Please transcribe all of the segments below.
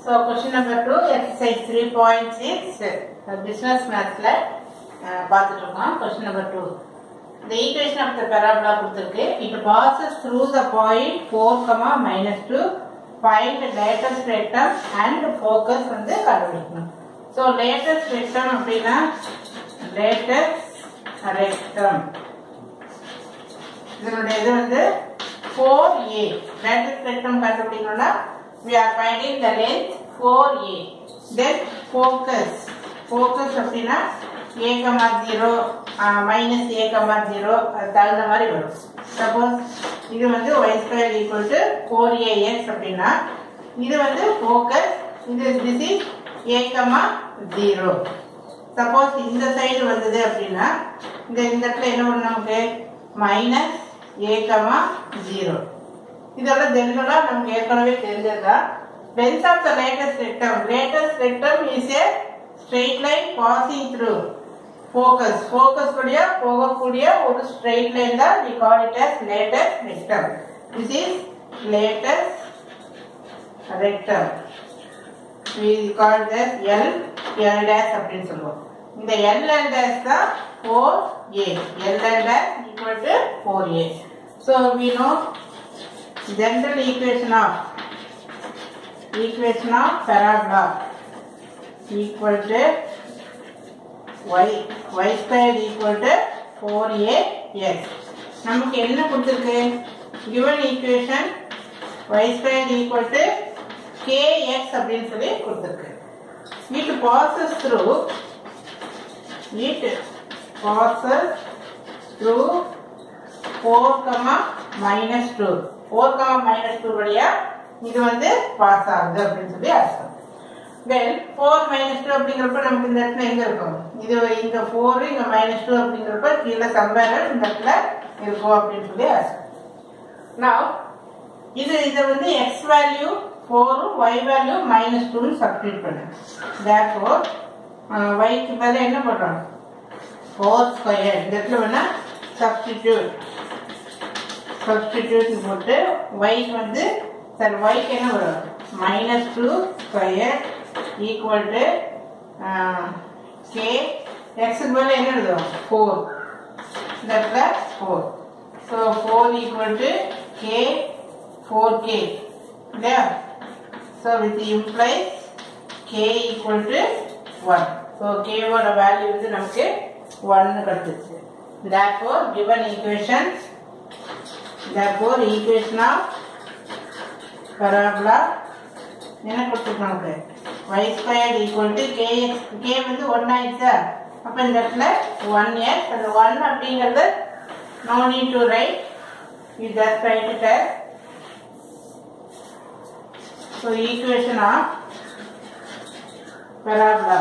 So question number two, exercise 3.6, business mathsல அஹ், பார்த்துட்டு இருக்கோம் question number two. The equation of the parabola கொடுத்திருக்கு. It passes through the point 4, comma minus 2. Find the latest rectum and focus வந்து கண்டுபிடிக்கணும். So latest rectum அப்படின்னா latest rectum. இதனுடைய இது வந்து 4a latest rectum கண்டுபிடிக்கணும்னா we are finding the length 4a then focus focus அப்படின்னா a comma 0 minus a comma 0 அது தகுந்த மாதிரி வரும் சப்போஸ் இது வந்து y square equal to four a x அப்படின்னா இது வந்து ஃபோக்கஸ் இது this is a comma 0 suppose இந்த சைடு வந்தது அப்படின்னா இந்த இந்த இடத்துல என்ன வரும் நமக்கு மைனஸ் ஏ கமா ஜீரோ இதோட ஜென்ரலா நமக்கு ஏற்கனவே தெரிஞ்சதுதான் length of the latest rectum latest rectum is a straight line passing through focus focus வழியா போகக்கூடிய ஒரு straight line தான் we call it as latest rectum this is latest rectum we call this L L dash அப்படின்னு சொல்லுவோம் இந்த L L dash தான் 4A L L dash equal to 4A so we know general equation of equation of parabola equal to y y squared equal to 4ax நமக்கு என்ன கொடுத்திருக்கு given equation y squared equal to kx அப்படின்னு சொல்லி கொடுத்திருக்கு it passes through it passes through 4 comma minus 2 4 comma minus 2 வழியா இது வந்து pass ஆகுது அப்படின்னு சொல்லி அர்த்தம் தென் ஃபோர் மைனஸ் டூ அப்படிங்கிறப்ப நமக்கு இந்த இடத்துல எங்க இருக்கும் இது இங்க ஃபோர் இங்க மைனஸ் டூ அப்படிங்கிறப்ப கீழே சம்பேரல் இந்த இடத்துல இருக்கும் அப்படின்னு சொல்லி அர்த்தம் நான் இது இதை வந்து எக்ஸ் வேல்யூ ஃபோரும் ஒய் வேல்யூ மைனஸ் டூன்னு சப்ஸ்டியூட் பண்ணு தேர்ஃபோர் ஒய்க்கு பதிலாக என்ன பண்ணுறோம் ஃபோர் ஸ்கொயர் இந்த இடத்துல வேணா சப்ஸ்டிடியூட் சப்ஸ்டிடியூட் போட்டு ஒய்க்கு வந்து சார் ஒய்க்கு என்ன வரும் minus two square equal to k எக்ஸுக்கு பதிலாக என்ன எழுதுவோம் ஃபோர் இந்த இடத்துல four so four equal to k four k இல்லையா so with implies k equal to one so கேவோட வேல்யூ வந்து நமக்கு ஒன்னு கிடச்சிச்சு therefore given equation therefore equation of parabola என்ன கொடுத்துருக்கு நமக்கு y squared equal to kx k வந்து 1 ஆயிடுச்சா அப்ப இந்த இடத்துல 1 x அந்த 1 அப்படிங்கிறது no need to write you just write it as so equation of parabola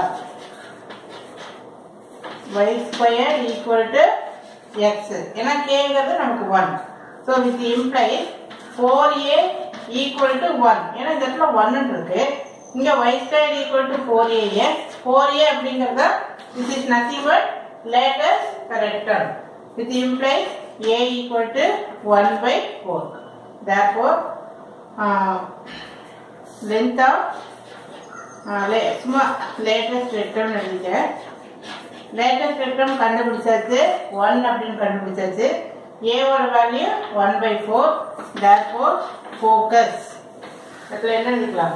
y square equal to x ஏன்னா kங்கிறது நமக்கு 1 so which implies 4a equal to 1 ஏன்னா இந்த இடத்துல 1 இருக்கு இங்க y square equal to 4ax 4a அப்படிங்கறது this is nothing but latest rectum which implies a equal to 1 by 4 therefore uh, length of uh, la- சும்மா latest rectum எழுதிட்டேன் latus rectum கண்டுபிடிச்சாச்சு one அப்படின்னு கண்டுபிடிச்சாச்சு ஏவோட வேல்யூ one by four therefore focus இதில் என்ன எழுதிக்கலாம்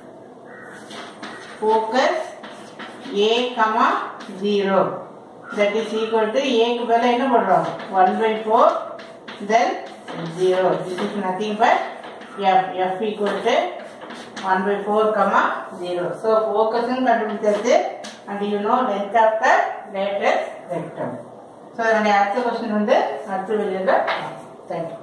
focus a comma zero that is equal to ஏக்கு பதிலாக என்ன பண்ணுறோம் one by four then zero this is nothing but f f equal to one by four comma zero so ஃபோக்கஸ்ன்னு கண்டுபிடிச்சாச்சு and you know length of the latus rectum so அதனுடைய அடுத்த question வந்து அடுத்த வெளியில் தேங்க்யூ